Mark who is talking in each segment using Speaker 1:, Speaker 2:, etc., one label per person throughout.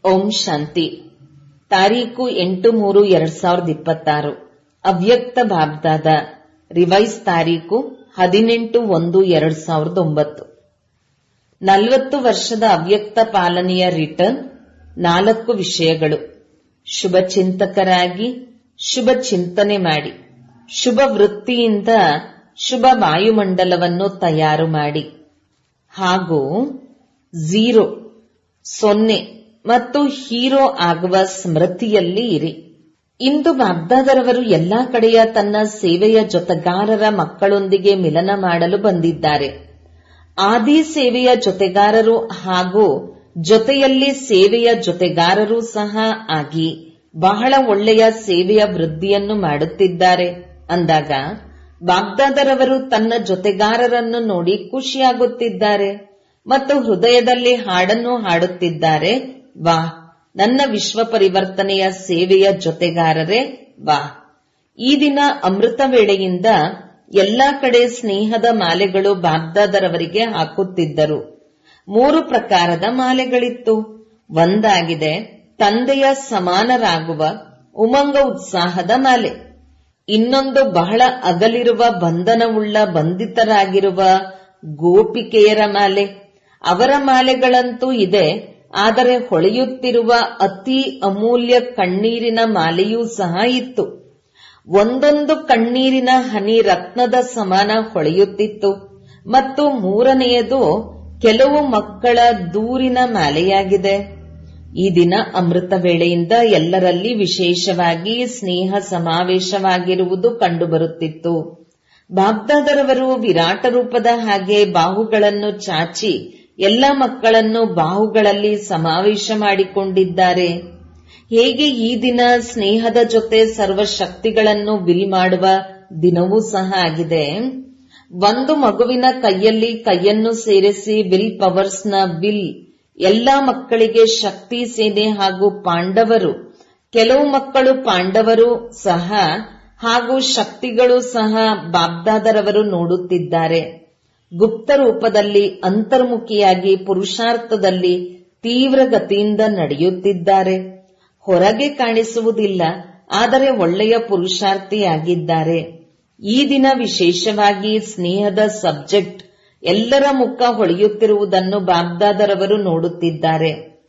Speaker 1: ಓಂ ಶಾಂತಿ ತಾರೀಕು ಎಂಟು ಮೂರು ಎರಡ್ ಸಾವಿರದ ಇಪ್ಪತ್ತಾರು ಅವ್ಯಕ್ತ ಬಾಬ್ದಾದ ರಿವೈಸ್ ತಾರೀಕು ಹದಿನೆಂಟು ಒಂದು ಎರಡ್ ಸಾವಿರದ ಒಂಬತ್ತು ನಲವತ್ತು ವರ್ಷದ ಅವ್ಯಕ್ತ ಪಾಲನೆಯ ರಿಟರ್ನ್ ನಾಲ್ಕು ವಿಷಯಗಳು ಶುಭ ಚಿಂತಕರಾಗಿ ಶುಭ ಚಿಂತನೆ ಮಾಡಿ ಶುಭ ವೃತ್ತಿಯಿಂದ ಶುಭ ವಾಯುಮಂಡಲವನ್ನು ತಯಾರು ಮಾಡಿ ಹಾಗೂ ಝೀರೋ ಸೊನ್ನೆ ಮತ್ತು ಹೀರೋ ಆಗುವ ಸ್ಮೃತಿಯಲ್ಲಿ ಇರಿ ಇಂದು ಬಾಬ್ದಾದರವರು ಎಲ್ಲಾ ಕಡೆಯ ತನ್ನ ಸೇವೆಯ ಜೊತೆಗಾರರ ಮಕ್ಕಳೊಂದಿಗೆ ಮಿಲನ ಮಾಡಲು ಬಂದಿದ್ದಾರೆ ಆದಿ ಸೇವೆಯ ಜೊತೆಗಾರರು ಹಾಗೂ ಜೊತೆಯಲ್ಲಿ ಸೇವೆಯ ಜೊತೆಗಾರರೂ ಸಹ ಆಗಿ ಬಹಳ ಒಳ್ಳೆಯ ಸೇವೆಯ ವೃದ್ಧಿಯನ್ನು ಮಾಡುತ್ತಿದ್ದಾರೆ ಅಂದಾಗ ಬಾಗ್ದಾದರವರು ತನ್ನ ಜೊತೆಗಾರರನ್ನು ನೋಡಿ ಖುಷಿಯಾಗುತ್ತಿದ್ದಾರೆ ಮತ್ತು ಹೃದಯದಲ್ಲಿ ಹಾಡನ್ನು ಹಾಡುತ್ತಿದ್ದಾರೆ ವಾಹ್ ನನ್ನ ವಿಶ್ವ ಪರಿವರ್ತನೆಯ ಸೇವೆಯ ಜೊತೆಗಾರರೇ ವಾಹ್ ಈ ದಿನ ಅಮೃತ ವೇಳೆಯಿಂದ ಎಲ್ಲಾ ಕಡೆ ಸ್ನೇಹದ ಮಾಲೆಗಳು ಬಾಗ್ದಾದರವರಿಗೆ ಹಾಕುತ್ತಿದ್ದರು ಮೂರು ಪ್ರಕಾರದ ಮಾಲೆಗಳಿತ್ತು ಒಂದಾಗಿದೆ ತಂದೆಯ ಸಮಾನರಾಗುವ ಉಮಂಗ ಉತ್ಸಾಹದ ಮಾಲೆ ಇನ್ನೊಂದು ಬಹಳ ಅಗಲಿರುವ ಬಂಧನವುಳ್ಳ ಬಂಧಿತರಾಗಿರುವ ಗೋಪಿಕೆಯರ ಮಾಲೆ ಅವರ ಮಾಲೆಗಳಂತೂ ಇದೆ ಆದರೆ ಹೊಳೆಯುತ್ತಿರುವ ಅತಿ ಅಮೂಲ್ಯ ಕಣ್ಣೀರಿನ ಮಾಲೆಯೂ ಸಹ ಇತ್ತು ಒಂದೊಂದು ಕಣ್ಣೀರಿನ ಹನಿ ರತ್ನದ ಸಮಾನ ಹೊಳೆಯುತ್ತಿತ್ತು ಮತ್ತು ಮೂರನೆಯದು ಕೆಲವು ಮಕ್ಕಳ ದೂರಿನ ಮಾಲೆಯಾಗಿದೆ ಈ ದಿನ ಅಮೃತ ವೇಳೆಯಿಂದ ಎಲ್ಲರಲ್ಲಿ ವಿಶೇಷವಾಗಿ ಸ್ನೇಹ ಸಮಾವೇಶವಾಗಿರುವುದು ಕಂಡುಬರುತ್ತಿತ್ತು ಬಾಬ್ದಾದರವರು ವಿರಾಟ ರೂಪದ ಹಾಗೆ ಬಾಹುಗಳನ್ನು ಚಾಚಿ ಎಲ್ಲ ಮಕ್ಕಳನ್ನು ಬಾಹುಗಳಲ್ಲಿ ಸಮಾವೇಶ ಮಾಡಿಕೊಂಡಿದ್ದಾರೆ ಹೇಗೆ ಈ ದಿನ ಸ್ನೇಹದ ಜೊತೆ ಸರ್ವ ಶಕ್ತಿಗಳನ್ನು ವಿಲ್ ಮಾಡುವ ದಿನವೂ ಸಹ ಆಗಿದೆ ಒಂದು ಮಗುವಿನ ಕೈಯಲ್ಲಿ ಕೈಯನ್ನು ಸೇರಿಸಿ ವಿಲ್ ಪವರ್ಸ್ನ ವಿಲ್ ಎಲ್ಲಾ ಮಕ್ಕಳಿಗೆ ಶಕ್ತಿ ಸೇನೆ ಹಾಗೂ ಪಾಂಡವರು ಕೆಲವು ಮಕ್ಕಳು ಪಾಂಡವರು ಸಹ ಹಾಗೂ ಶಕ್ತಿಗಳು ಸಹ ಬಾಬ್ದಾದರವರು ನೋಡುತ್ತಿದ್ದಾರೆ ಗುಪ್ತ ರೂಪದಲ್ಲಿ ಅಂತರ್ಮುಖಿಯಾಗಿ ಪುರುಷಾರ್ಥದಲ್ಲಿ ತೀವ್ರ ಗತಿಯಿಂದ ನಡೆಯುತ್ತಿದ್ದಾರೆ ಹೊರಗೆ ಕಾಣಿಸುವುದಿಲ್ಲ ಆದರೆ ಒಳ್ಳೆಯ ಪುರುಷಾರ್ಥಿಯಾಗಿದ್ದಾರೆ ಈ ದಿನ ವಿಶೇಷವಾಗಿ ಸ್ನೇಹದ ಸಬ್ಜೆಕ್ಟ್ ಎಲ್ಲರ ಮುಖ ಹೊಳೆಯುತ್ತಿರುವುದನ್ನು ಬಾಬ್ದಾದರವರು ನೋಡುತ್ತಿದ್ದಾರೆ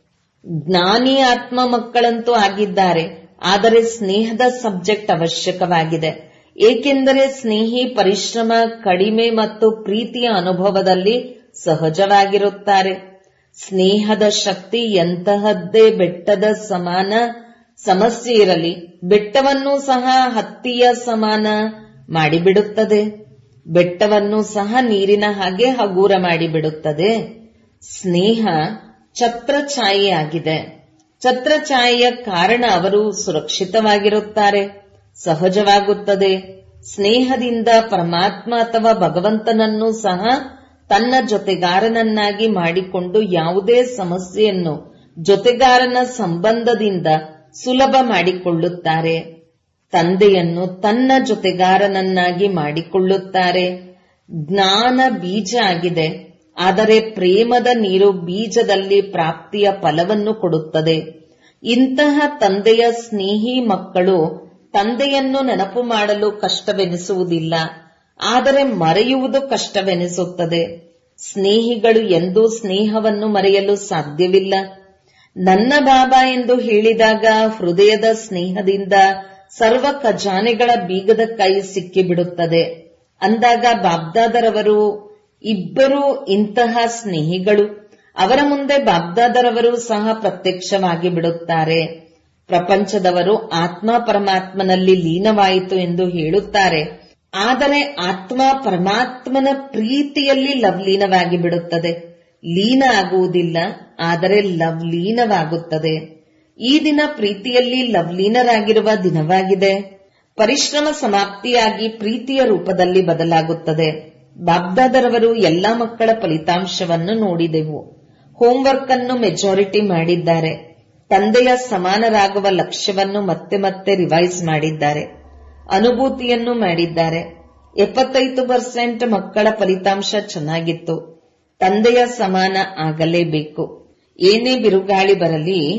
Speaker 1: ಜ್ಞಾನಿ ಆತ್ಮ ಮಕ್ಕಳಂತೂ ಆಗಿದ್ದಾರೆ ಆದರೆ ಸ್ನೇಹದ ಸಬ್ಜೆಕ್ಟ್ ಅವಶ್ಯಕವಾಗಿದೆ ಏಕೆಂದರೆ ಸ್ನೇಹಿ ಪರಿಶ್ರಮ ಕಡಿಮೆ ಮತ್ತು ಪ್ರೀತಿಯ ಅನುಭವದಲ್ಲಿ ಸಹಜವಾಗಿರುತ್ತಾರೆ ಸ್ನೇಹದ ಶಕ್ತಿ ಎಂತಹದ್ದೇ ಬೆಟ್ಟದ ಸಮಾನ ಸಮಸ್ಯೆ ಇರಲಿ ಬೆಟ್ಟವನ್ನು ಸಹ ಹತ್ತಿಯ ಸಮಾನ ಮಾಡಿಬಿಡುತ್ತದೆ ಬೆಟ್ಟವನ್ನು ಸಹ ನೀರಿನ ಹಾಗೆ ಹಗೂರ ಮಾಡಿಬಿಡುತ್ತದೆ ಸ್ನೇಹ ಛತ್ರಛಾಯೆಯಾಗಿದೆ ಛತ್ರಛಾಯೆಯ ಕಾರಣ ಅವರು ಸುರಕ್ಷಿತವಾಗಿರುತ್ತಾರೆ ಸಹಜವಾಗುತ್ತದೆ ಸ್ನೇಹದಿಂದ ಪರಮಾತ್ಮ ಅಥವಾ ಭಗವಂತನನ್ನು ಸಹ ತನ್ನ ಜೊತೆಗಾರನನ್ನಾಗಿ ಮಾಡಿಕೊಂಡು ಯಾವುದೇ ಸಮಸ್ಯೆಯನ್ನು ಜೊತೆಗಾರನ ಸಂಬಂಧದಿಂದ ಸುಲಭ ಮಾಡಿಕೊಳ್ಳುತ್ತಾರೆ ತಂದೆಯನ್ನು ತನ್ನ ಜೊತೆಗಾರನನ್ನಾಗಿ ಮಾಡಿಕೊಳ್ಳುತ್ತಾರೆ ಜ್ಞಾನ ಬೀಜ ಆಗಿದೆ ಆದರೆ ಪ್ರೇಮದ ನೀರು ಬೀಜದಲ್ಲಿ ಪ್ರಾಪ್ತಿಯ ಫಲವನ್ನು ಕೊಡುತ್ತದೆ ಇಂತಹ ತಂದೆಯ ಸ್ನೇಹಿ ಮಕ್ಕಳು ತಂದೆಯನ್ನು ನೆನಪು ಮಾಡಲು ಕಷ್ಟವೆನಿಸುವುದಿಲ್ಲ ಆದರೆ ಮರೆಯುವುದು ಕಷ್ಟವೆನಿಸುತ್ತದೆ ಸ್ನೇಹಿಗಳು ಎಂದೂ ಸ್ನೇಹವನ್ನು ಮರೆಯಲು ಸಾಧ್ಯವಿಲ್ಲ ನನ್ನ ಬಾಬಾ ಎಂದು ಹೇಳಿದಾಗ ಹೃದಯದ ಸ್ನೇಹದಿಂದ ಸರ್ವ ಖಜಾನೆಗಳ ಬೀಗದ ಕೈ ಸಿಕ್ಕಿಬಿಡುತ್ತದೆ ಅಂದಾಗ ಬಾಬ್ದಾದರವರು ಇಬ್ಬರು ಇಂತಹ ಸ್ನೇಹಿಗಳು ಅವರ ಮುಂದೆ ಬಾಬ್ದಾದರವರು ಸಹ ಪ್ರತ್ಯಕ್ಷವಾಗಿ ಬಿಡುತ್ತಾರೆ ಪ್ರಪಂಚದವರು ಆತ್ಮ ಪರಮಾತ್ಮನಲ್ಲಿ ಲೀನವಾಯಿತು ಎಂದು ಹೇಳುತ್ತಾರೆ ಆದರೆ ಆತ್ಮ ಪರಮಾತ್ಮನ ಪ್ರೀತಿಯಲ್ಲಿ ಲವ್ಲೀನವಾಗಿ ಬಿಡುತ್ತದೆ ಲೀನ ಆಗುವುದಿಲ್ಲ ಆದರೆ ಲವ್ಲೀನವಾಗುತ್ತದೆ ಈ ದಿನ ಪ್ರೀತಿಯಲ್ಲಿ ಲವ್ಲೀನರಾಗಿರುವ ದಿನವಾಗಿದೆ ಪರಿಶ್ರಮ ಸಮಾಪ್ತಿಯಾಗಿ ಪ್ರೀತಿಯ ರೂಪದಲ್ಲಿ ಬದಲಾಗುತ್ತದೆ ಬಾಬ್ದಾದರವರು ಎಲ್ಲಾ ಮಕ್ಕಳ ಫಲಿತಾಂಶವನ್ನು ನೋಡಿದೆವು ಹೋಂವರ್ಕ್ ಅನ್ನು ಮೆಜಾರಿಟಿ ಮಾಡಿದ್ದಾರೆ ತಂದೆಯ ಸಮಾನರಾಗುವ ಲಕ್ಷ್ಯವನ್ನು ಮತ್ತೆ ಮತ್ತೆ ರಿವೈಸ್ ಮಾಡಿದ್ದಾರೆ ಅನುಭೂತಿಯನ್ನು ಮಾಡಿದ್ದಾರೆ ಎಪ್ಪತ್ತೈದು ಪರ್ಸೆಂಟ್ ಮಕ್ಕಳ ಫಲಿತಾಂಶ ಚೆನ್ನಾಗಿತ್ತು ತಂದೆಯ ಸಮಾನ ಆಗಲೇಬೇಕು ಏನೇ ಬಿರುಗಾಳಿ ಬರಲಿ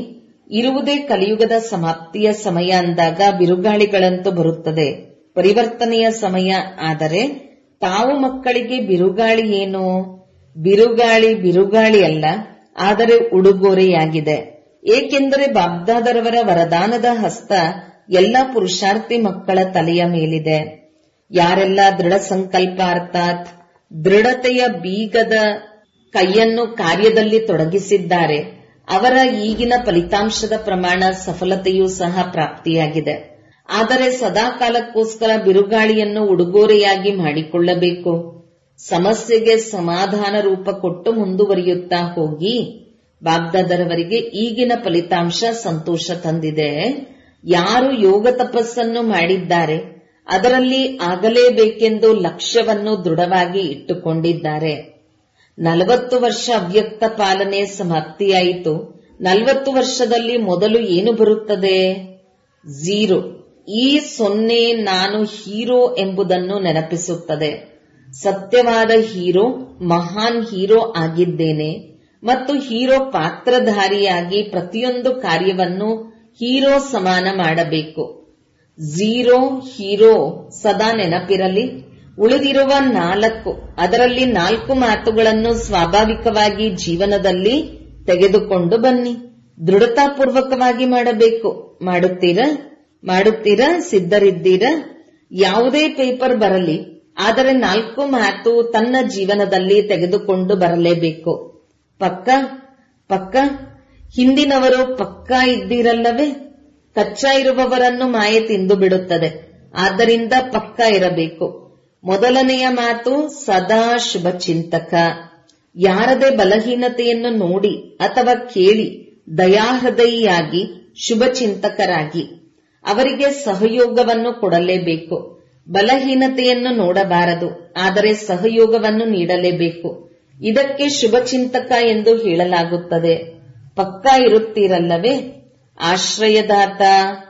Speaker 1: ಇರುವುದೇ ಕಲಿಯುಗದ ಸಮಾಪ್ತಿಯ ಸಮಯ ಅಂದಾಗ ಬಿರುಗಾಳಿಗಳಂತೂ ಬರುತ್ತದೆ ಪರಿವರ್ತನೆಯ ಸಮಯ ಆದರೆ ತಾವು ಮಕ್ಕಳಿಗೆ ಬಿರುಗಾಳಿ ಏನು ಬಿರುಗಾಳಿ ಬಿರುಗಾಳಿ ಅಲ್ಲ ಆದರೆ ಉಡುಗೊರೆಯಾಗಿದೆ ಏಕೆಂದರೆ ಬಾಬ್ದಾದರವರ ವರದಾನದ ಹಸ್ತ ಎಲ್ಲ ಪುರುಷಾರ್ಥಿ ಮಕ್ಕಳ ತಲೆಯ ಮೇಲಿದೆ ಯಾರೆಲ್ಲ ದೃಢ ಸಂಕಲ್ಪ ಅರ್ಥಾತ್ ದೃಢತೆಯ ಬೀಗದ ಕೈಯನ್ನು ಕಾರ್ಯದಲ್ಲಿ ತೊಡಗಿಸಿದ್ದಾರೆ ಅವರ ಈಗಿನ ಫಲಿತಾಂಶದ ಪ್ರಮಾಣ ಸಫಲತೆಯೂ ಸಹ ಪ್ರಾಪ್ತಿಯಾಗಿದೆ ಆದರೆ ಸದಾಕಾಲಕ್ಕೋಸ್ಕರ ಬಿರುಗಾಳಿಯನ್ನು ಉಡುಗೊರೆಯಾಗಿ ಮಾಡಿಕೊಳ್ಳಬೇಕು ಸಮಸ್ಯೆಗೆ ಸಮಾಧಾನ ರೂಪ ಕೊಟ್ಟು ಮುಂದುವರಿಯುತ್ತಾ ಹೋಗಿ ಬಾಗ್ದಾದರವರಿಗೆ ಈಗಿನ ಫಲಿತಾಂಶ ಸಂತೋಷ ತಂದಿದೆ ಯಾರು ಯೋಗ ತಪಸ್ಸನ್ನು ಮಾಡಿದ್ದಾರೆ ಅದರಲ್ಲಿ ಆಗಲೇಬೇಕೆಂದು ಲಕ್ಷ್ಯವನ್ನು ದೃಢವಾಗಿ ಇಟ್ಟುಕೊಂಡಿದ್ದಾರೆ ನಲವತ್ತು ವರ್ಷ ಅವ್ಯಕ್ತ ಪಾಲನೆ ಸಮಾಪ್ತಿಯಾಯಿತು ನಲವತ್ತು ವರ್ಷದಲ್ಲಿ ಮೊದಲು ಏನು ಬರುತ್ತದೆ ಝೀರೋ ಈ ಸೊನ್ನೆ ನಾನು ಹೀರೋ ಎಂಬುದನ್ನು ನೆನಪಿಸುತ್ತದೆ ಸತ್ಯವಾದ ಹೀರೋ ಮಹಾನ್ ಹೀರೋ ಆಗಿದ್ದೇನೆ ಮತ್ತು ಹೀರೋ ಪಾತ್ರಧಾರಿಯಾಗಿ ಪ್ರತಿಯೊಂದು ಕಾರ್ಯವನ್ನು ಹೀರೋ ಸಮಾನ ಮಾಡಬೇಕು ಝೀರೋ ಹೀರೋ ಸದಾ ನೆನಪಿರಲಿ ಉಳಿದಿರುವ ನಾಲ್ಕು ಅದರಲ್ಲಿ ನಾಲ್ಕು ಮಾತುಗಳನ್ನು ಸ್ವಾಭಾವಿಕವಾಗಿ ಜೀವನದಲ್ಲಿ ತೆಗೆದುಕೊಂಡು ಬನ್ನಿ ದೃಢತಾಪೂರ್ವಕವಾಗಿ ಮಾಡಬೇಕು ಮಾಡುತ್ತೀರಾ ಮಾಡುತ್ತೀರಾ ಸಿದ್ಧರಿದ್ದೀರಾ ಯಾವುದೇ ಪೇಪರ್ ಬರಲಿ ಆದರೆ ನಾಲ್ಕು ಮಾತು ತನ್ನ ಜೀವನದಲ್ಲಿ ತೆಗೆದುಕೊಂಡು ಬರಲೇಬೇಕು ಪಕ್ಕ ಪಕ್ಕ ಹಿಂದಿನವರು ಪಕ್ಕಾ ಇದ್ದೀರಲ್ಲವೇ ಕಚ್ಚಾ ಇರುವವರನ್ನು ಮಾಯೆ ತಿಂದು ಬಿಡುತ್ತದೆ ಆದ್ದರಿಂದ ಪಕ್ಕ ಇರಬೇಕು ಮೊದಲನೆಯ ಮಾತು ಸದಾ ಶುಭ ಚಿಂತಕ ಯಾರದೇ ಬಲಹೀನತೆಯನ್ನು ನೋಡಿ ಅಥವಾ ಕೇಳಿ ದಯಾಹೃದಯಿಯಾಗಿ ಶುಭ ಚಿಂತಕರಾಗಿ ಅವರಿಗೆ ಸಹಯೋಗವನ್ನು ಕೊಡಲೇಬೇಕು ಬಲಹೀನತೆಯನ್ನು ನೋಡಬಾರದು ಆದರೆ ಸಹಯೋಗವನ್ನು ನೀಡಲೇಬೇಕು ಇದಕ್ಕೆ ಶುಭ ಚಿಂತಕ ಎಂದು ಹೇಳಲಾಗುತ್ತದೆ ಪಕ್ಕಾ ಇರುತ್ತೀರಲ್ಲವೇ ಆಶ್ರಯದಾತ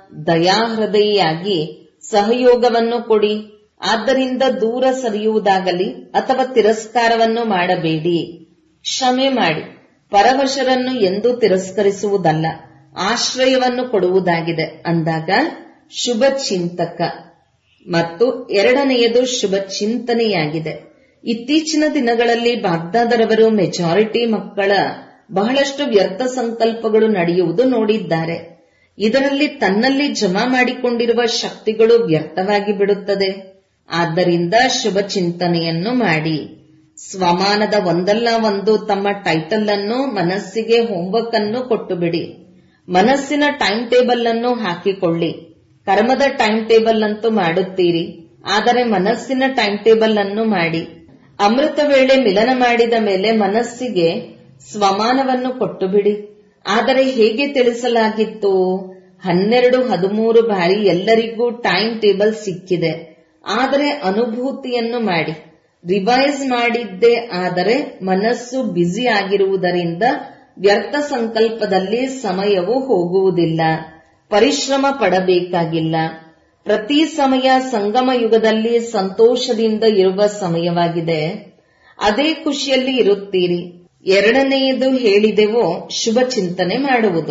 Speaker 1: ದಯಾಹೃದಯಿಯಾಗಿ ಸಹಯೋಗವನ್ನು ಕೊಡಿ ಆದ್ದರಿಂದ ದೂರ ಸರಿಯುವುದಾಗಲಿ ಅಥವಾ ತಿರಸ್ಕಾರವನ್ನು ಮಾಡಬೇಡಿ ಕ್ಷಮೆ ಮಾಡಿ ಪರವಶರನ್ನು ಎಂದೂ ತಿರಸ್ಕರಿಸುವುದಲ್ಲ ಆಶ್ರಯವನ್ನು ಕೊಡುವುದಾಗಿದೆ ಅಂದಾಗ ಶುಭ ಚಿಂತಕ ಮತ್ತು ಎರಡನೆಯದು ಶುಭ ಚಿಂತನೆಯಾಗಿದೆ ಇತ್ತೀಚಿನ ದಿನಗಳಲ್ಲಿ ಬಾಗ್ದಾದರವರು ಮೆಜಾರಿಟಿ ಮಕ್ಕಳ ಬಹಳಷ್ಟು ವ್ಯರ್ಥ ಸಂಕಲ್ಪಗಳು ನಡೆಯುವುದು ನೋಡಿದ್ದಾರೆ ಇದರಲ್ಲಿ ತನ್ನಲ್ಲಿ ಜಮಾ ಮಾಡಿಕೊಂಡಿರುವ ಶಕ್ತಿಗಳು ವ್ಯರ್ಥವಾಗಿ ಬಿಡುತ್ತದೆ ಆದ್ದರಿಂದ ಶುಭ ಚಿಂತನೆಯನ್ನು ಮಾಡಿ ಸ್ವಮಾನದ ಒಂದಲ್ಲ ಒಂದು ತಮ್ಮ ಟೈಟಲ್ ಅನ್ನು ಮನಸ್ಸಿಗೆ ಹೋಮ್ವರ್ಕ್ ಅನ್ನು ಕೊಟ್ಟು ಬಿಡಿ ಮನಸ್ಸಿನ ಟೈಮ್ ಟೇಬಲ್ ಅನ್ನು ಹಾಕಿಕೊಳ್ಳಿ ಕರ್ಮದ ಟೈಮ್ ಟೇಬಲ್ ಅಂತೂ ಮಾಡುತ್ತೀರಿ ಆದರೆ ಮನಸ್ಸಿನ ಟೈಮ್ ಟೇಬಲ್ ಅನ್ನು ಮಾಡಿ ಅಮೃತ ವೇಳೆ ಮಿಲನ ಮಾಡಿದ ಮೇಲೆ ಮನಸ್ಸಿಗೆ ಸ್ವಮಾನವನ್ನು ಕೊಟ್ಟು ಬಿಡಿ ಆದರೆ ಹೇಗೆ ತಿಳಿಸಲಾಗಿತ್ತು ಹನ್ನೆರಡು ಹದಿಮೂರು ಬಾರಿ ಎಲ್ಲರಿಗೂ ಟೈಮ್ ಟೇಬಲ್ ಸಿಕ್ಕಿದೆ ಆದರೆ ಅನುಭೂತಿಯನ್ನು ಮಾಡಿ ರಿವೈಸ್ ಮಾಡಿದ್ದೇ ಆದರೆ ಮನಸ್ಸು ಬ್ಯುಸಿ ಆಗಿರುವುದರಿಂದ ವ್ಯರ್ಥ ಸಂಕಲ್ಪದಲ್ಲಿ ಸಮಯವು ಹೋಗುವುದಿಲ್ಲ ಪರಿಶ್ರಮ ಪಡಬೇಕಾಗಿಲ್ಲ ಪ್ರತಿ ಸಮಯ ಸಂಗಮ ಯುಗದಲ್ಲಿ ಸಂತೋಷದಿಂದ ಇರುವ ಸಮಯವಾಗಿದೆ ಅದೇ ಖುಷಿಯಲ್ಲಿ ಇರುತ್ತೀರಿ ಎರಡನೆಯದು ಹೇಳಿದೆವೋ ಶುಭ ಚಿಂತನೆ ಮಾಡುವುದು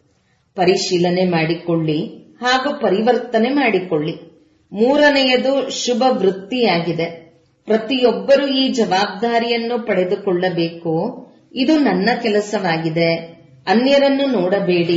Speaker 1: ಪರಿಶೀಲನೆ ಮಾಡಿಕೊಳ್ಳಿ ಹಾಗೂ ಪರಿವರ್ತನೆ ಮಾಡಿಕೊಳ್ಳಿ ಮೂರನೆಯದು ಶುಭ ವೃತ್ತಿಯಾಗಿದೆ ಪ್ರತಿಯೊಬ್ಬರೂ ಈ ಜವಾಬ್ದಾರಿಯನ್ನು ಪಡೆದುಕೊಳ್ಳಬೇಕು ಇದು ನನ್ನ ಕೆಲಸವಾಗಿದೆ ಅನ್ಯರನ್ನು ನೋಡಬೇಡಿ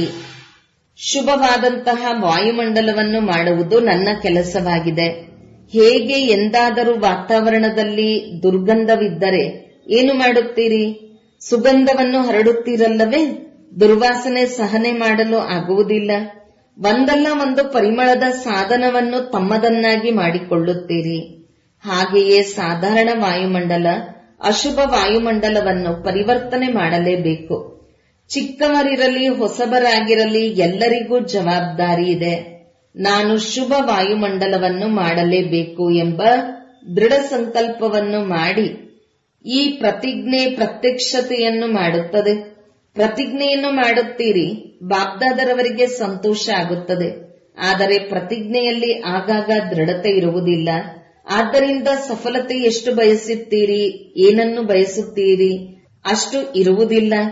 Speaker 1: ಶುಭವಾದಂತಹ ವಾಯುಮಂಡಲವನ್ನು ಮಾಡುವುದು ನನ್ನ ಕೆಲಸವಾಗಿದೆ ಹೇಗೆ ಎಂದಾದರೂ ವಾತಾವರಣದಲ್ಲಿ ದುರ್ಗಂಧವಿದ್ದರೆ ಏನು ಮಾಡುತ್ತೀರಿ ಸುಗಂಧವನ್ನು ಹರಡುತ್ತೀರಲ್ಲವೇ ದುರ್ವಾಸನೆ ಸಹನೆ ಮಾಡಲು ಆಗುವುದಿಲ್ಲ ಒಂದಲ್ಲ ಒಂದು ಪರಿಮಳದ ಸಾಧನವನ್ನು ತಮ್ಮದನ್ನಾಗಿ ಮಾಡಿಕೊಳ್ಳುತ್ತೀರಿ ಹಾಗೆಯೇ ಸಾಧಾರಣ ವಾಯುಮಂಡಲ ಅಶುಭ ವಾಯುಮಂಡಲವನ್ನು ಪರಿವರ್ತನೆ ಮಾಡಲೇಬೇಕು ಚಿಕ್ಕವರಿರಲಿ ಹೊಸಬರಾಗಿರಲಿ ಎಲ್ಲರಿಗೂ ಜವಾಬ್ದಾರಿ ಇದೆ ನಾನು ಶುಭ ವಾಯುಮಂಡಲವನ್ನು ಮಾಡಲೇಬೇಕು ಎಂಬ ದೃಢ ಸಂಕಲ್ಪವನ್ನು ಮಾಡಿ ಈ ಪ್ರತಿಜ್ಞೆ ಪ್ರತ್ಯಕ್ಷತೆಯನ್ನು ಮಾಡುತ್ತದೆ ಪ್ರತಿಜ್ಞೆಯನ್ನು ಮಾಡುತ್ತೀರಿ ಬಾಬ್ದಾದರವರಿಗೆ ಸಂತೋಷ ಆಗುತ್ತದೆ ಆದರೆ ಪ್ರತಿಜ್ಞೆಯಲ್ಲಿ ಆಗಾಗ ದೃಢತೆ ಇರುವುದಿಲ್ಲ ಆದ್ದರಿಂದ ಸಫಲತೆ ಎಷ್ಟು ಬಯಸುತ್ತೀರಿ ಏನನ್ನು ಬಯಸುತ್ತೀರಿ ಅಷ್ಟು ಇರುವುದಿಲ್ಲ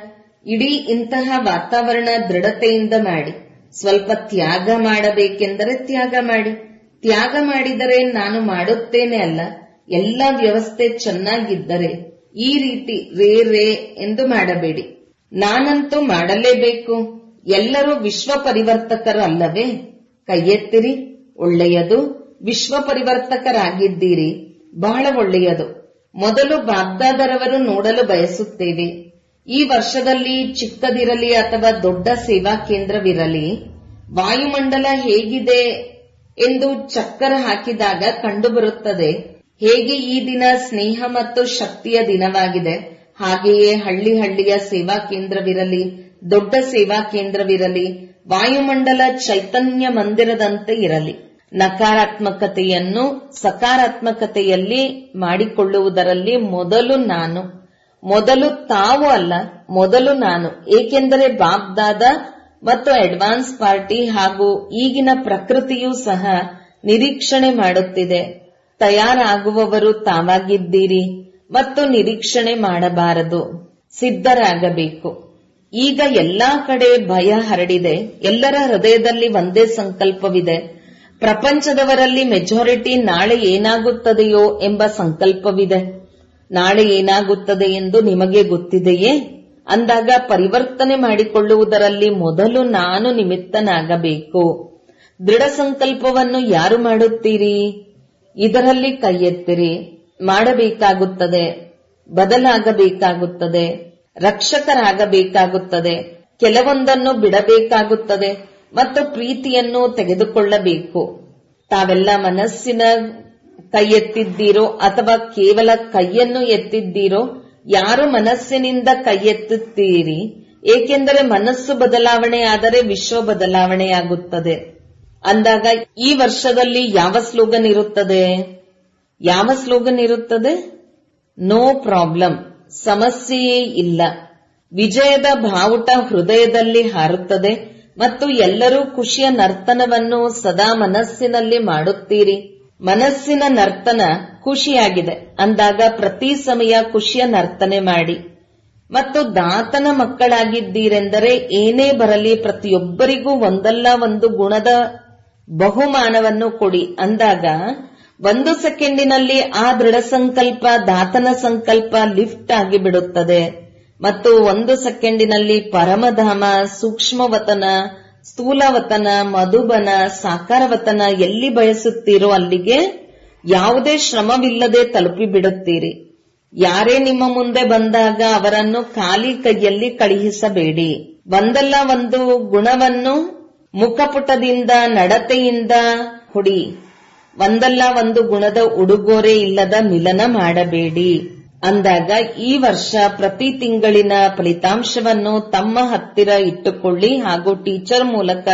Speaker 1: ಇಡೀ ಇಂತಹ ವಾತಾವರಣ ದೃಢತೆಯಿಂದ ಮಾಡಿ ಸ್ವಲ್ಪ ತ್ಯಾಗ ಮಾಡಬೇಕೆಂದರೆ ತ್ಯಾಗ ಮಾಡಿ ತ್ಯಾಗ ಮಾಡಿದರೆ ನಾನು ಮಾಡುತ್ತೇನೆ ಅಲ್ಲ ಎಲ್ಲ ವ್ಯವಸ್ಥೆ ಚೆನ್ನಾಗಿದ್ದರೆ ಈ ರೀತಿ ರೇ ರೇ ಎಂದು ಮಾಡಬೇಡಿ ನಾನಂತೂ ಮಾಡಲೇಬೇಕು ಎಲ್ಲರೂ ವಿಶ್ವ ಪರಿವರ್ತಕರು ಅಲ್ಲವೇ ಕೈಯೆತ್ತಿರಿ ಒಳ್ಳೆಯದು ವಿಶ್ವ ಪರಿವರ್ತಕರಾಗಿದ್ದೀರಿ ಬಹಳ ಒಳ್ಳೆಯದು ಮೊದಲು ಬಾಗ್ದಾದರವರು ನೋಡಲು ಬಯಸುತ್ತೇವೆ ಈ ವರ್ಷದಲ್ಲಿ ಚಿಕ್ಕದಿರಲಿ ಅಥವಾ ದೊಡ್ಡ ಸೇವಾ ಕೇಂದ್ರವಿರಲಿ ವಾಯುಮಂಡಲ ಹೇಗಿದೆ ಎಂದು ಚಕ್ಕರ ಹಾಕಿದಾಗ ಕಂಡುಬರುತ್ತದೆ ಹೇಗೆ ಈ ದಿನ ಸ್ನೇಹ ಮತ್ತು ಶಕ್ತಿಯ ದಿನವಾಗಿದೆ ಹಾಗೆಯೇ ಹಳ್ಳಿ ಹಳ್ಳಿಯ ಸೇವಾ ಕೇಂದ್ರವಿರಲಿ ದೊಡ್ಡ ಸೇವಾ ಕೇಂದ್ರವಿರಲಿ ವಾಯುಮಂಡಲ ಚೈತನ್ಯ ಮಂದಿರದಂತೆ ಇರಲಿ ನಕಾರಾತ್ಮಕತೆಯನ್ನು ಸಕಾರಾತ್ಮಕತೆಯಲ್ಲಿ ಮಾಡಿಕೊಳ್ಳುವುದರಲ್ಲಿ ಮೊದಲು ನಾನು ಮೊದಲು ತಾವು ಅಲ್ಲ ಮೊದಲು ನಾನು ಏಕೆಂದರೆ ಬಾಬ್ದಾದ ಮತ್ತು ಅಡ್ವಾನ್ಸ್ ಪಾರ್ಟಿ ಹಾಗೂ ಈಗಿನ ಪ್ರಕೃತಿಯೂ ಸಹ ನಿರೀಕ್ಷಣೆ ಮಾಡುತ್ತಿದೆ ತಯಾರಾಗುವವರು ತಾವಾಗಿದ್ದೀರಿ ಮತ್ತು ನಿರೀಕ್ಷಣೆ ಮಾಡಬಾರದು ಸಿದ್ಧರಾಗಬೇಕು ಈಗ ಎಲ್ಲಾ ಕಡೆ ಭಯ ಹರಡಿದೆ ಎಲ್ಲರ ಹೃದಯದಲ್ಲಿ ಒಂದೇ ಸಂಕಲ್ಪವಿದೆ ಪ್ರಪಂಚದವರಲ್ಲಿ ಮೆಜಾರಿಟಿ ನಾಳೆ ಏನಾಗುತ್ತದೆಯೋ ಎಂಬ ಸಂಕಲ್ಪವಿದೆ ನಾಳೆ ಏನಾಗುತ್ತದೆ ಎಂದು ನಿಮಗೆ ಗೊತ್ತಿದೆಯೇ ಅಂದಾಗ ಪರಿವರ್ತನೆ ಮಾಡಿಕೊಳ್ಳುವುದರಲ್ಲಿ ಮೊದಲು ನಾನು ನಿಮಿತ್ತನಾಗಬೇಕು ದೃಢ ಸಂಕಲ್ಪವನ್ನು ಯಾರು ಮಾಡುತ್ತೀರಿ ಇದರಲ್ಲಿ ಕೈ ಎತ್ತಿರಿ ಮಾಡಬೇಕಾಗುತ್ತದೆ ಬದಲಾಗಬೇಕಾಗುತ್ತದೆ ರಕ್ಷಕರಾಗಬೇಕಾಗುತ್ತದೆ ಕೆಲವೊಂದನ್ನು ಬಿಡಬೇಕಾಗುತ್ತದೆ ಮತ್ತು ಪ್ರೀತಿಯನ್ನು ತೆಗೆದುಕೊಳ್ಳಬೇಕು ತಾವೆಲ್ಲ ಮನಸ್ಸಿನ ಕೈ ಎತ್ತಿದ್ದೀರೋ ಅಥವಾ ಕೇವಲ ಕೈಯನ್ನು ಎತ್ತಿದ್ದೀರೋ ಯಾರು ಮನಸ್ಸಿನಿಂದ ಕೈ ಎತ್ತುತ್ತೀರಿ ಏಕೆಂದರೆ ಮನಸ್ಸು ಬದಲಾವಣೆ ಆದರೆ ವಿಶ್ವ ಬದಲಾವಣೆಯಾಗುತ್ತದೆ ಅಂದಾಗ ಈ ವರ್ಷದಲ್ಲಿ ಯಾವ ಸ್ಲೋಗನ್ ಇರುತ್ತದೆ ಯಾವ ಸ್ಲೋಗನ್ ಇರುತ್ತದೆ ನೋ ಪ್ರಾಬ್ಲಮ್ ಸಮಸ್ಯೆಯೇ ಇಲ್ಲ ವಿಜಯದ ಬಾವುಟ ಹೃದಯದಲ್ಲಿ ಹಾರುತ್ತದೆ ಮತ್ತು ಎಲ್ಲರೂ ಖುಷಿಯ ನರ್ತನವನ್ನು ಸದಾ ಮನಸ್ಸಿನಲ್ಲಿ ಮಾಡುತ್ತೀರಿ ಮನಸ್ಸಿನ ನರ್ತನ ಖುಷಿಯಾಗಿದೆ ಅಂದಾಗ ಪ್ರತಿ ಸಮಯ ಖುಷಿಯ ನರ್ತನೆ ಮಾಡಿ ಮತ್ತು ದಾತನ ಮಕ್ಕಳಾಗಿದ್ದೀರೆಂದರೆ ಏನೇ ಬರಲಿ ಪ್ರತಿಯೊಬ್ಬರಿಗೂ ಒಂದಲ್ಲ ಒಂದು ಗುಣದ ಬಹುಮಾನವನ್ನು ಕೊಡಿ ಅಂದಾಗ ಒಂದು ಸೆಕೆಂಡಿನಲ್ಲಿ ಆ ದೃಢ ಸಂಕಲ್ಪ ದಾತನ ಸಂಕಲ್ಪ ಲಿಫ್ಟ್ ಆಗಿ ಬಿಡುತ್ತದೆ ಮತ್ತು ಒಂದು ಸೆಕೆಂಡಿನಲ್ಲಿ ಪರಮಧಾಮ ಸೂಕ್ಷ್ಮವತನ ಸ್ಥೂಲವತನ ಮಧುಬನ ಸಾಕಾರವತನ ಎಲ್ಲಿ ಬಯಸುತ್ತೀರೋ ಅಲ್ಲಿಗೆ ಯಾವುದೇ ಶ್ರಮವಿಲ್ಲದೆ ತಲುಪಿ ಬಿಡುತ್ತೀರಿ ಯಾರೇ ನಿಮ್ಮ ಮುಂದೆ ಬಂದಾಗ ಅವರನ್ನು ಖಾಲಿ ಕೈಯಲ್ಲಿ ಕಳುಹಿಸಬೇಡಿ ಒಂದಲ್ಲ ಒಂದು ಗುಣವನ್ನು ಮುಖಪುಟದಿಂದ ನಡತೆಯಿಂದ ಹುಡಿ ಒಂದಲ್ಲ ಒಂದು ಗುಣದ ಉಡುಗೊರೆ ಇಲ್ಲದ ಮಿಲನ ಮಾಡಬೇಡಿ ಅಂದಾಗ ಈ ವರ್ಷ ಪ್ರತಿ ತಿಂಗಳಿನ ಫಲಿತಾಂಶವನ್ನು ತಮ್ಮ ಹತ್ತಿರ ಇಟ್ಟುಕೊಳ್ಳಿ ಹಾಗೂ ಟೀಚರ್ ಮೂಲಕ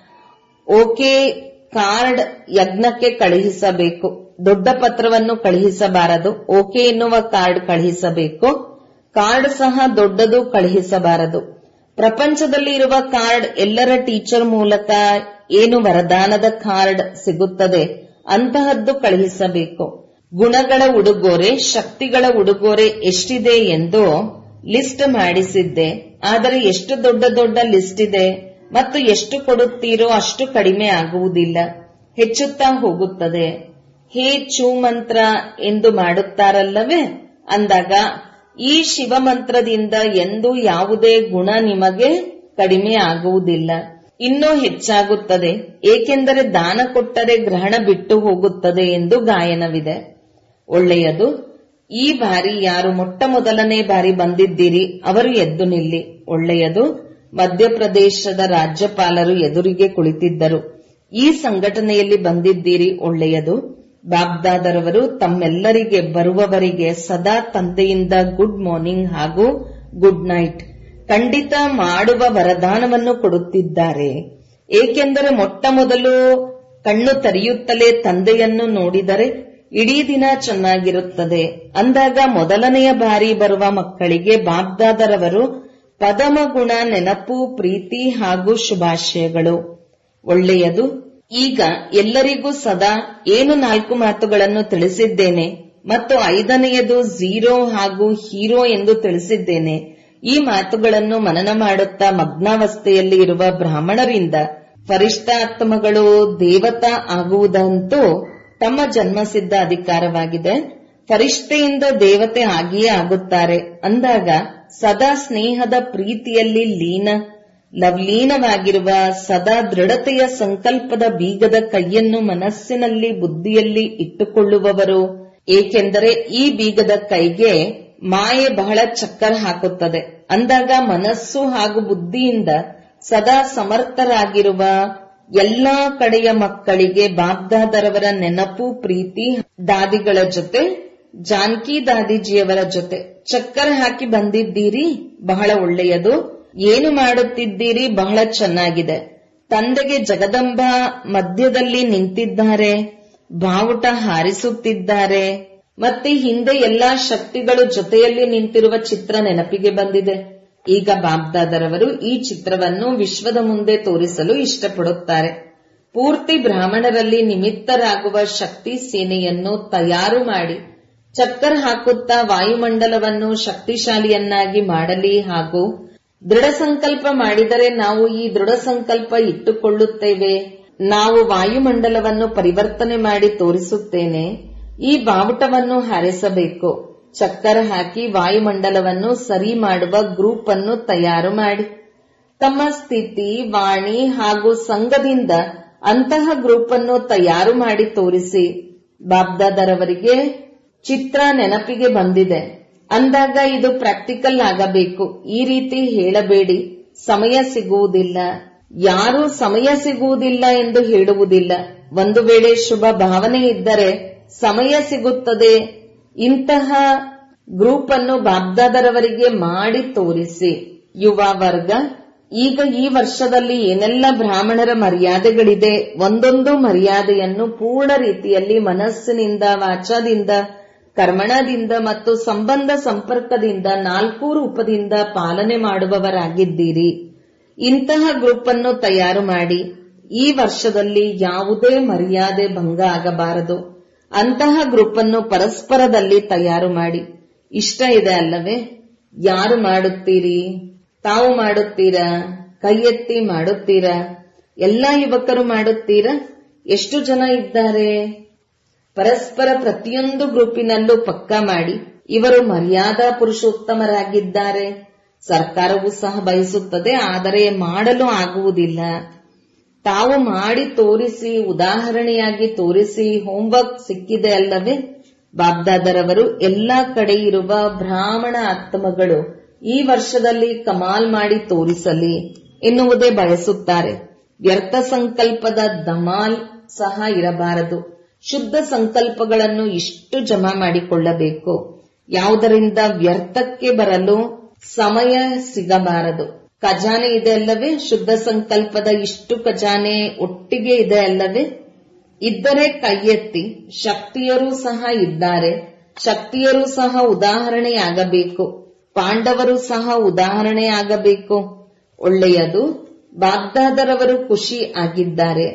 Speaker 1: ಓಕೆ ಕಾರ್ಡ್ ಯಜ್ಞಕ್ಕೆ ಕಳುಹಿಸಬೇಕು ದೊಡ್ಡ ಪತ್ರವನ್ನು ಕಳುಹಿಸಬಾರದು ಓಕೆ ಎನ್ನುವ ಕಾರ್ಡ್ ಕಳುಹಿಸಬೇಕು ಕಾರ್ಡ್ ಸಹ ದೊಡ್ಡದು ಕಳುಹಿಸಬಾರದು ಪ್ರಪಂಚದಲ್ಲಿ ಇರುವ ಕಾರ್ಡ್ ಎಲ್ಲರ ಟೀಚರ್ ಮೂಲಕ ಏನು ವರದಾನದ ಕಾರ್ಡ್ ಸಿಗುತ್ತದೆ ಅಂತಹದ್ದು ಕಳುಹಿಸಬೇಕು ಗುಣಗಳ ಉಡುಗೊರೆ ಶಕ್ತಿಗಳ ಉಡುಗೊರೆ ಎಷ್ಟಿದೆ ಎಂದು ಲಿಸ್ಟ್ ಮಾಡಿಸಿದ್ದೆ ಆದರೆ ಎಷ್ಟು ದೊಡ್ಡ ದೊಡ್ಡ ಲಿಸ್ಟ್ ಇದೆ ಮತ್ತು ಎಷ್ಟು ಕೊಡುತ್ತೀರೋ ಅಷ್ಟು ಕಡಿಮೆ ಆಗುವುದಿಲ್ಲ ಹೆಚ್ಚುತ್ತಾ ಹೋಗುತ್ತದೆ ಹೇ ಚೂ ಮಂತ್ರ ಎಂದು ಮಾಡುತ್ತಾರಲ್ಲವೇ ಅಂದಾಗ ಈ ಶಿವ ಮಂತ್ರದಿಂದ ಎಂದು ಯಾವುದೇ ಗುಣ ನಿಮಗೆ ಕಡಿಮೆ ಆಗುವುದಿಲ್ಲ ಇನ್ನೂ ಹೆಚ್ಚಾಗುತ್ತದೆ ಏಕೆಂದರೆ ದಾನ ಕೊಟ್ಟರೆ ಗ್ರಹಣ ಬಿಟ್ಟು ಹೋಗುತ್ತದೆ ಎಂದು ಗಾಯನವಿದೆ ಒಳ್ಳೆಯದು ಈ ಬಾರಿ ಯಾರು ಮೊಟ್ಟ ಮೊದಲನೇ ಬಾರಿ ಬಂದಿದ್ದೀರಿ ಅವರು ಎದ್ದು ನಿಲ್ಲಿ ಒಳ್ಳೆಯದು ಮಧ್ಯಪ್ರದೇಶದ ರಾಜ್ಯಪಾಲರು ಎದುರಿಗೆ ಕುಳಿತಿದ್ದರು ಈ ಸಂಘಟನೆಯಲ್ಲಿ ಬಂದಿದ್ದೀರಿ ಒಳ್ಳೆಯದು ಬಾಬ್ದಾದರವರು ತಮ್ಮೆಲ್ಲರಿಗೆ ಬರುವವರಿಗೆ ಸದಾ ತಂದೆಯಿಂದ ಗುಡ್ ಮಾರ್ನಿಂಗ್ ಹಾಗೂ ಗುಡ್ ನೈಟ್ ಖಂಡಿತ ಮಾಡುವ ವರದಾನವನ್ನು ಕೊಡುತ್ತಿದ್ದಾರೆ ಏಕೆಂದರೆ ಮೊಟ್ಟ ಮೊದಲು ಕಣ್ಣು ತೆರೆಯುತ್ತಲೇ ತಂದೆಯನ್ನು ನೋಡಿದರೆ ಇಡೀ ದಿನ ಚೆನ್ನಾಗಿರುತ್ತದೆ ಅಂದಾಗ ಮೊದಲನೆಯ ಬಾರಿ ಬರುವ ಮಕ್ಕಳಿಗೆ ಬಾಬ್ದಾದರವರು ಪದಮ ಗುಣ ನೆನಪು ಪ್ರೀತಿ ಹಾಗೂ ಶುಭಾಶಯಗಳು ಒಳ್ಳೆಯದು ಈಗ ಎಲ್ಲರಿಗೂ ಸದಾ ಏನು ನಾಲ್ಕು ಮಾತುಗಳನ್ನು ತಿಳಿಸಿದ್ದೇನೆ ಮತ್ತು ಐದನೆಯದು ಝೀರೋ ಹಾಗೂ ಹೀರೋ ಎಂದು ತಿಳಿಸಿದ್ದೇನೆ ಈ ಮಾತುಗಳನ್ನು ಮನನ ಮಾಡುತ್ತಾ ಮಗ್ನಾವಸ್ಥೆಯಲ್ಲಿ ಇರುವ ಬ್ರಾಹ್ಮಣರಿಂದ ಫರಿಷ್ಠಾತ್ಮಗಳು ದೇವತಾ ಆಗುವುದಂತೂ ತಮ್ಮ ಜನ್ಮಸಿದ್ಧ ಅಧಿಕಾರವಾಗಿದೆ ಫರಿಷ್ಠೆಯಿಂದ ದೇವತೆ ಆಗಿಯೇ ಆಗುತ್ತಾರೆ ಅಂದಾಗ ಸದಾ ಸ್ನೇಹದ ಪ್ರೀತಿಯಲ್ಲಿ ಲೀನ ಲವಲೀನವಾಗಿರುವ ಸದಾ ದೃಢತೆಯ ಸಂಕಲ್ಪದ ಬೀಗದ ಕೈಯನ್ನು ಮನಸ್ಸಿನಲ್ಲಿ ಬುದ್ಧಿಯಲ್ಲಿ ಇಟ್ಟುಕೊಳ್ಳುವವರು ಏಕೆಂದರೆ ಈ ಬೀಗದ ಕೈಗೆ ಮಾಯೆ ಬಹಳ ಚಕ್ಕರ್ ಹಾಕುತ್ತದೆ ಅಂದಾಗ ಮನಸ್ಸು ಹಾಗೂ ಬುದ್ಧಿಯಿಂದ ಸದಾ ಸಮರ್ಥರಾಗಿರುವ ಎಲ್ಲಾ ಕಡೆಯ ಮಕ್ಕಳಿಗೆ ಬಾಬ್ದಾದರವರ ನೆನಪು ಪ್ರೀತಿ ದಾದಿಗಳ ಜೊತೆ ಜಾನ್ಕಿ ದಾದಿಜಿಯವರ ಜೊತೆ ಚಕ್ಕರ್ ಹಾಕಿ ಬಂದಿದ್ದೀರಿ ಬಹಳ ಒಳ್ಳೆಯದು ಏನು ಮಾಡುತ್ತಿದ್ದೀರಿ ಬಹಳ ಚೆನ್ನಾಗಿದೆ ತಂದೆಗೆ ಜಗದಂಬ ಮಧ್ಯದಲ್ಲಿ ನಿಂತಿದ್ದಾರೆ ಬಾವುಟ ಹಾರಿಸುತ್ತಿದ್ದಾರೆ ಮತ್ತೆ ಹಿಂದೆ ಎಲ್ಲಾ ಶಕ್ತಿಗಳು ಜೊತೆಯಲ್ಲಿ ನಿಂತಿರುವ ಚಿತ್ರ ನೆನಪಿಗೆ ಬಂದಿದೆ ಈಗ ಬಾಬ್ದಾದರವರು ಈ ಚಿತ್ರವನ್ನು ವಿಶ್ವದ ಮುಂದೆ ತೋರಿಸಲು ಇಷ್ಟಪಡುತ್ತಾರೆ ಪೂರ್ತಿ ಬ್ರಾಹ್ಮಣರಲ್ಲಿ ನಿಮಿತ್ತರಾಗುವ ಶಕ್ತಿ ಸೇನೆಯನ್ನು ತಯಾರು ಮಾಡಿ ಚಕ್ಕರ್ ಹಾಕುತ್ತಾ ವಾಯುಮಂಡಲವನ್ನು ಶಕ್ತಿಶಾಲಿಯನ್ನಾಗಿ ಮಾಡಲಿ ಹಾಗೂ ದೃಢ ಸಂಕಲ್ಪ ಮಾಡಿದರೆ ನಾವು ಈ ದೃಢ ಸಂಕಲ್ಪ ಇಟ್ಟುಕೊಳ್ಳುತ್ತೇವೆ ನಾವು ವಾಯುಮಂಡಲವನ್ನು ಪರಿವರ್ತನೆ ಮಾಡಿ ತೋರಿಸುತ್ತೇನೆ ಈ ಬಾವುಟವನ್ನು ಹಾರಿಸಬೇಕು ಚಕ್ಕರ್ ಹಾಕಿ ವಾಯುಮಂಡಲವನ್ನು ಸರಿ ಮಾಡುವ ಗ್ರೂಪ್ ಅನ್ನು ತಯಾರು ಮಾಡಿ ತಮ್ಮ ಸ್ಥಿತಿ ವಾಣಿ ಹಾಗೂ ಸಂಘದಿಂದ ಅಂತಹ ಗ್ರೂಪ್ ಅನ್ನು ತಯಾರು ಮಾಡಿ ತೋರಿಸಿ ಬಾಬ್ದಾದರವರಿಗೆ ಚಿತ್ರ ನೆನಪಿಗೆ ಬಂದಿದೆ ಅಂದಾಗ ಇದು ಪ್ರಾಕ್ಟಿಕಲ್ ಆಗಬೇಕು ಈ ರೀತಿ ಹೇಳಬೇಡಿ ಸಮಯ ಸಿಗುವುದಿಲ್ಲ ಯಾರೂ ಸಮಯ ಸಿಗುವುದಿಲ್ಲ ಎಂದು ಹೇಳುವುದಿಲ್ಲ ಒಂದು ವೇಳೆ ಶುಭ ಭಾವನೆ ಇದ್ದರೆ ಸಮಯ ಸಿಗುತ್ತದೆ ಇಂತಹ ಗ್ರೂಪ್ ಅನ್ನು ಬಾಬ್ದಾದರವರಿಗೆ ಮಾಡಿ ತೋರಿಸಿ ಯುವ ವರ್ಗ ಈಗ ಈ ವರ್ಷದಲ್ಲಿ ಏನೆಲ್ಲ ಬ್ರಾಹ್ಮಣರ ಮರ್ಯಾದೆಗಳಿದೆ ಒಂದೊಂದು ಮರ್ಯಾದೆಯನ್ನು ಪೂರ್ಣ ರೀತಿಯಲ್ಲಿ ಮನಸ್ಸಿನಿಂದ ವಾಚಾದಿಂದ ಕರ್ಮಣದಿಂದ ಮತ್ತು ಸಂಬಂಧ ಸಂಪರ್ಕದಿಂದ ನಾಲ್ಕು ರೂಪದಿಂದ ಪಾಲನೆ ಮಾಡುವವರಾಗಿದ್ದೀರಿ ಇಂತಹ ಗ್ರೂಪ್ ಅನ್ನು ತಯಾರು ಮಾಡಿ ಈ ವರ್ಷದಲ್ಲಿ ಯಾವುದೇ ಮರ್ಯಾದೆ ಭಂಗ ಆಗಬಾರದು ಅಂತಹ ಗ್ರೂಪ್ ಅನ್ನು ಪರಸ್ಪರದಲ್ಲಿ ತಯಾರು ಮಾಡಿ ಇಷ್ಟ ಇದೆ ಅಲ್ಲವೇ ಯಾರು ಮಾಡುತ್ತೀರಿ ತಾವು ಮಾಡುತ್ತೀರಾ ಕೈ ಎತ್ತಿ ಮಾಡುತ್ತೀರಾ ಎಲ್ಲಾ ಯುವಕರು ಮಾಡುತ್ತೀರಾ ಎಷ್ಟು ಜನ ಇದ್ದಾರೆ ಪರಸ್ಪರ ಪ್ರತಿಯೊಂದು ಗ್ರೂಪಿನಲ್ಲೂ ಪಕ್ಕಾ ಮಾಡಿ ಇವರು ಮರ್ಯಾದಾ ಪುರುಷೋತ್ತಮರಾಗಿದ್ದಾರೆ ಸರ್ಕಾರವೂ ಸಹ ಬಯಸುತ್ತದೆ ಆದರೆ ಮಾಡಲು ಆಗುವುದಿಲ್ಲ ತಾವು ಮಾಡಿ ತೋರಿಸಿ ಉದಾಹರಣೆಯಾಗಿ ತೋರಿಸಿ ಹೋಂವರ್ಕ್ ಸಿಕ್ಕಿದೆ ಅಲ್ಲವೇ ಬಾಬ್ದಾದರವರು ಎಲ್ಲಾ ಕಡೆ ಇರುವ ಬ್ರಾಹ್ಮಣ ಆತ್ಮಗಳು ಈ ವರ್ಷದಲ್ಲಿ ಕಮಾಲ್ ಮಾಡಿ ತೋರಿಸಲಿ ಎನ್ನುವುದೇ ಬಯಸುತ್ತಾರೆ ವ್ಯರ್ಥ ಸಂಕಲ್ಪದ ಧಮಾಲ್ ಸಹ ಇರಬಾರದು ಶುದ್ಧ ಸಂಕಲ್ಪಗಳನ್ನು ಇಷ್ಟು ಜಮಾ ಮಾಡಿಕೊಳ್ಳಬೇಕು ಯಾವುದರಿಂದ ವ್ಯರ್ಥಕ್ಕೆ ಬರಲು ಸಮಯ ಸಿಗಬಾರದು ಖಜಾನೆ ಇದೆ ಅಲ್ಲವೇ ಶುದ್ಧ ಸಂಕಲ್ಪದ ಇಷ್ಟು ಖಜಾನೆ ಒಟ್ಟಿಗೆ ಇದೆ ಅಲ್ಲವೇ ಇದ್ದರೆ ಕೈ ಎತ್ತಿ ಶಕ್ತಿಯರೂ ಸಹ ಇದ್ದಾರೆ ಶಕ್ತಿಯರೂ ಸಹ ಉದಾಹರಣೆಯಾಗಬೇಕು ಪಾಂಡವರು ಸಹ ಉದಾಹರಣೆಯಾಗಬೇಕು ಒಳ್ಳೆಯದು ಬಾಗ್ದಾದರವರು ಖುಷಿ ಆಗಿದ್ದಾರೆ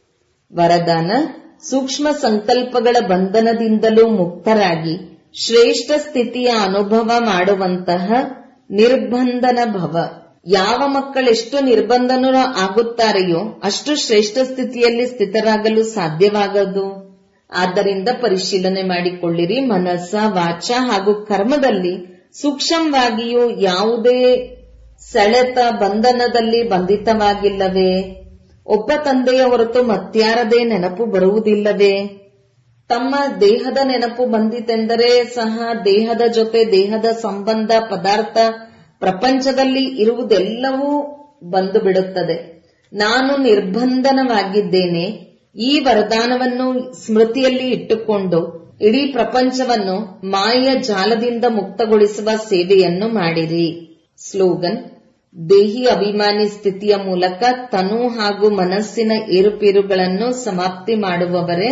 Speaker 1: ವರದಾನ ಸೂಕ್ಷ್ಮ ಸಂಕಲ್ಪಗಳ ಬಂಧನದಿಂದಲೂ ಮುಕ್ತರಾಗಿ ಶ್ರೇಷ್ಠ ಸ್ಥಿತಿಯ ಅನುಭವ ಮಾಡುವಂತಹ ನಿರ್ಬಂಧನ ಭವ ಯಾವ ಮಕ್ಕಳೆಷ್ಟು ನಿರ್ಬಂಧನ ಆಗುತ್ತಾರೆಯೋ ಅಷ್ಟು ಶ್ರೇಷ್ಠ ಸ್ಥಿತಿಯಲ್ಲಿ ಸ್ಥಿತರಾಗಲು ಸಾಧ್ಯವಾಗದು ಆದ್ದರಿಂದ ಪರಿಶೀಲನೆ ಮಾಡಿಕೊಳ್ಳಿರಿ ಮನಸ್ಸ ವಾಚ ಹಾಗೂ ಕರ್ಮದಲ್ಲಿ ಸೂಕ್ಷ್ಮವಾಗಿಯೂ ಯಾವುದೇ ಸೆಳೆತ ಬಂಧನದಲ್ಲಿ ಬಂಧಿತವಾಗಿಲ್ಲವೇ ಒಬ್ಬ ತಂದೆಯ ಹೊರತು ಮತ್ಯಾರದೇ ನೆನಪು ಬರುವುದಿಲ್ಲವೇ ತಮ್ಮ ದೇಹದ ನೆನಪು ಬಂದಿತೆಂದರೆ ಸಹ ದೇಹದ ಜೊತೆ ದೇಹದ ಸಂಬಂಧ ಪದಾರ್ಥ ಪ್ರಪಂಚದಲ್ಲಿ ಇರುವುದೆಲ್ಲವೂ ಬಂದು ಬಿಡುತ್ತದೆ ನಾನು ನಿರ್ಬಂಧನವಾಗಿದ್ದೇನೆ ಈ ವರದಾನವನ್ನು ಸ್ಮೃತಿಯಲ್ಲಿ ಇಟ್ಟುಕೊಂಡು ಇಡೀ ಪ್ರಪಂಚವನ್ನು ಮಾಯ ಜಾಲದಿಂದ ಮುಕ್ತಗೊಳಿಸುವ ಸೇವೆಯನ್ನು ಮಾಡಿರಿ ಸ್ಲೋಗನ್ ದೇಹಿ ಅಭಿಮಾನಿ ಸ್ಥಿತಿಯ ಮೂಲಕ ತನು ಹಾಗೂ ಮನಸ್ಸಿನ ಏರುಪೇರುಗಳನ್ನು ಸಮಾಪ್ತಿ ಮಾಡುವವರೇ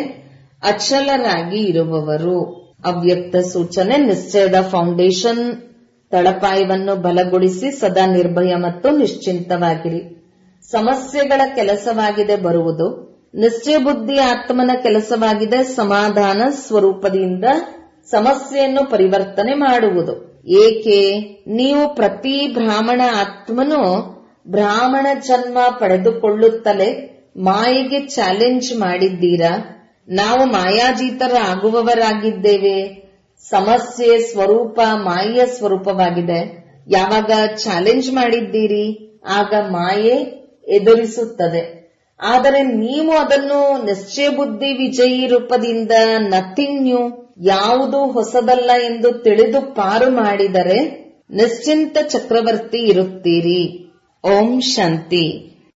Speaker 1: ಅಚಲರಾಗಿ ಇರುವವರು ಅವ್ಯಕ್ತ ಸೂಚನೆ ನಿಶ್ಚಯದ ಫೌಂಡೇಶನ್ ತಳಪಾಯವನ್ನು ಬಲಗೊಳಿಸಿ ಸದಾ ನಿರ್ಭಯ ಮತ್ತು ನಿಶ್ಚಿಂತವಾಗಿರಿ ಸಮಸ್ಯೆಗಳ ಕೆಲಸವಾಗಿದೆ ಬರುವುದು ನಿಶ್ಚಯ ಬುದ್ಧಿ ಆತ್ಮನ ಕೆಲಸವಾಗಿದೆ ಸಮಾಧಾನ ಸ್ವರೂಪದಿಂದ ಸಮಸ್ಯೆಯನ್ನು ಪರಿವರ್ತನೆ ಮಾಡುವುದು ಏಕೆ ನೀವು ಪ್ರತಿ ಬ್ರಾಹ್ಮಣ ಆತ್ಮನು ಬ್ರಾಹ್ಮಣ ಜನ್ಮ ಪಡೆದುಕೊಳ್ಳುತ್ತಲೇ ಮಾಯೆಗೆ ಚಾಲೆಂಜ್ ಮಾಡಿದ್ದೀರಾ ನಾವು ಮಾಯಾಜೀತರಾಗುವವರಾಗಿದ್ದೇವೆ ಸಮಸ್ಯೆ ಸ್ವರೂಪ ಮಾಯೆಯ ಸ್ವರೂಪವಾಗಿದೆ ಯಾವಾಗ ಚಾಲೆಂಜ್ ಮಾಡಿದ್ದೀರಿ ಆಗ ಮಾಯೆ ಎದುರಿಸುತ್ತದೆ ಆದರೆ ನೀವು ಅದನ್ನು ನಿಶ್ಚಯ ಬುದ್ಧಿ ವಿಜಯಿ ರೂಪದಿಂದ ನಥಿಂಗ್ ನ್ಯೂ ಯಾವುದು ಹೊಸದಲ್ಲ ಎಂದು ತಿಳಿದು ಪಾರು ಮಾಡಿದರೆ ನಿಶ್ಚಿಂತ ಚಕ್ರವರ್ತಿ ಇರುತ್ತೀರಿ ಓಂ ಶಾಂತಿ